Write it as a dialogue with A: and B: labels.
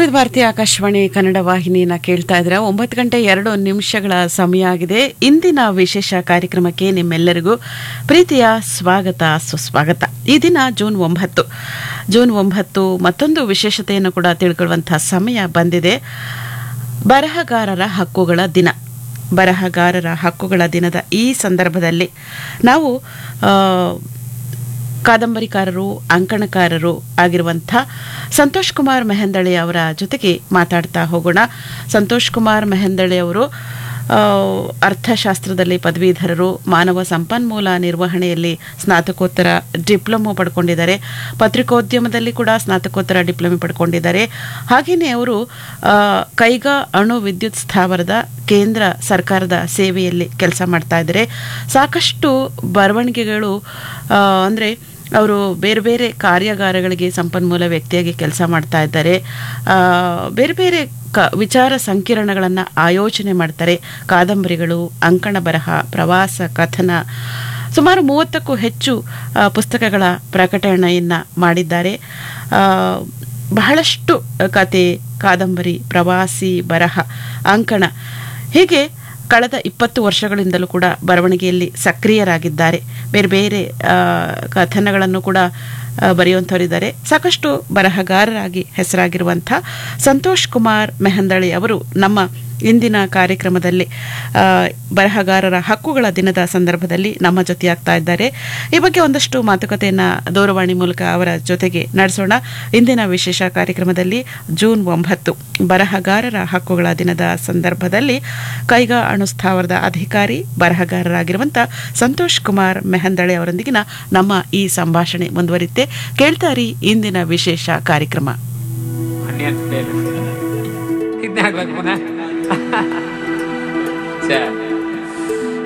A: ವಿವಿಧ ಭಾರತಿ ಆಕಾಶವಾಣಿ ಕನ್ನಡ ವಾಹಿನಿಯನ್ನ ಕೇಳ್ತಾ ಇದ್ರೆ ಒಂಬತ್ತು ಗಂಟೆ ಎರಡು ನಿಮಿಷಗಳ ಸಮಯ ಆಗಿದೆ ಇಂದಿನ ವಿಶೇಷ ಕಾರ್ಯಕ್ರಮಕ್ಕೆ ನಿಮ್ಮೆಲ್ಲರಿಗೂ ಪ್ರೀತಿಯ ಸ್ವಾಗತ ಸುಸ್ವಾಗತ ಈ ದಿನ ಜೂನ್ ಒಂಬತ್ತು ಜೂನ್ ಒಂಬತ್ತು ಮತ್ತೊಂದು ವಿಶೇಷತೆಯನ್ನು ಕೂಡ ತಿಳ್ಕೊಳ್ಳುವಂತಹ ಸಮಯ ಬಂದಿದೆ ಬರಹಗಾರರ ಹಕ್ಕುಗಳ ದಿನ ಬರಹಗಾರರ ಹಕ್ಕುಗಳ ದಿನದ ಈ ಸಂದರ್ಭದಲ್ಲಿ ನಾವು ಆ, ಕಾದಂಬರಿಕಾರರು ಅಂಕಣಕಾರರು ಆಗಿರುವಂಥ ಸಂತೋಷ್ ಕುಮಾರ್ ಮೆಹಂದಳೆ ಅವರ ಜೊತೆಗೆ ಮಾತಾಡ್ತಾ ಹೋಗೋಣ ಸಂತೋಷ್ ಕುಮಾರ್ ಮೆಹಂದಳೆ ಅವರು ಆ, ಅರ್ಥಶಾಸ್ತ್ರದಲ್ಲಿ ಪದವೀಧರರು ಮಾನವ ಸಂಪನ್ಮೂಲ ನಿರ್ವಹಣೆಯಲ್ಲಿ ಸ್ನಾತಕೋತ್ತರ ಡಿಪ್ಲೊಮೊ ಪಡ್ಕೊಂಡಿದ್ದಾರೆ ಪತ್ರಿಕೋದ್ಯಮದಲ್ಲಿ ಕೂಡ ಸ್ನಾತಕೋತ್ತರ ಡಿಪ್ಲೊಮೆ ಪಡ್ಕೊಂಡಿದ್ದಾರೆ ಹಾಗೆಯೇ ಅವರು ಆ, ಕೈಗಾ ಅಣು ವಿದ್ಯುತ್ ಸ್ಥಾವರದ ಕೇಂದ್ರ ಸರ್ಕಾರದ ಸೇವೆಯಲ್ಲಿ ಕೆಲಸ ಮಾಡ್ತಾ ಇದ್ದಾರೆ ಸಾಕಷ್ಟು ಬರವಣಿಗೆಗಳು ಆ, ಅಂದ್ರೆ ಅವರು ಬೇರೆ ಬೇರೆ ಕಾರ್ಯಾಗಾರಗಳಿಗೆ ಸಂಪನ್ಮೂಲ ವ್ಯಕ್ತಿಯಾಗಿ ಕೆಲಸ ಮಾಡ್ತಾ ಇದ್ದಾರೆ ಆ, ಬೇರೆ ಬೇರೆ ಕ ವಿಚಾರ ಸಂಕಿರಣಗಳನ್ನು ಆಯೋಜನೆ ಮಾಡ್ತಾರೆ ಕಾದಂಬರಿಗಳು ಅಂಕಣ ಬರಹ ಪ್ರವಾಸ ಕಥನ ಸುಮಾರು ಮೂವತ್ತಕ್ಕೂ ಹೆಚ್ಚು ಆ, ಪುಸ್ತಕಗಳ ಪ್ರಕಟಣೆಯನ್ನು ಮಾಡಿದ್ದಾರೆ ಆ, ಬಹಳಷ್ಟು ಕತೆ ಕಾದಂಬರಿ ಪ್ರವಾಸಿ ಬರಹ ಅಂಕಣ ಹೀಗೆ ಕಳೆದ ಇಪ್ಪತ್ತು ವರ್ಷಗಳಿಂದಲೂ ಕೂಡ ಬರವಣಿಗೆಯಲ್ಲಿ ಸಕ್ರಿಯರಾಗಿದ್ದಾರೆ ಬೇರೆ ಬೇರೆ ಆ, ಕಥನಗಳನ್ನು ಕೂಡ ಆ, ಬರೆಯುವಂಥವರಿದ್ದಾರೆ ಸಾಕಷ್ಟು ಬರಹಗಾರರಾಗಿ ಹೆಸರಾಗಿರುವಂಥ ಸಂತೋಷ್ ಕುಮಾರ್ ಮೆಹಂದಳಿ ಅವರು ನಮ್ಮ ಇಂದಿನ ಕಾರ್ಯಕ್ರಮದಲ್ಲಿ ಆ, ಬರಹಗಾರರ ಹಕ್ಕುಗಳ ದಿನದ ಸಂದರ್ಭದಲ್ಲಿ ನಮ್ಮ ಜೊತೆಯಾಗ್ತಾ ಇದ್ದಾರೆ ಈ ಬಗ್ಗೆ ಒಂದಷ್ಟು ಮಾತುಕತೆಯನ್ನು ದೂರವಾಣಿ ಮೂಲಕ ಅವರ ಜೊತೆಗೆ ನಡೆಸೋಣ ಇಂದಿನ ವಿಶೇಷ ಕಾರ್ಯಕ್ರಮದಲ್ಲಿ ಜೂನ್ ಒಂಬತ್ತು ಬರಹಗಾರರ ಹಕ್ಕುಗಳ ದಿನದ ಸಂದರ್ಭದಲ್ಲಿ ಕೈಗಾ ಅಣು ಸ್ಥಾವರದ ಅಧಿಕಾರಿ ಬರಹಗಾರರಾಗಿರುವಂಥ ಸಂತೋಷ್ ಕುಮಾರ್ ಮೆಹಂದಳೆ ಅವರೊಂದಿಗಿನ ನಮ್ಮ ಈ ಸಂಭಾಷಣೆ ಮುಂದುವರಿತೆ ಕೇಳ್ತಾರಿ ಇಂದಿನ ವಿಶೇಷ ಕಾರ್ಯಕ್ರಮ
B: ಆನಿಯನ್ ಬೇರೆ ಇದನ್ನೇ ಹಾಕ್ಬೇಕು ಪುನಃ ಛೇ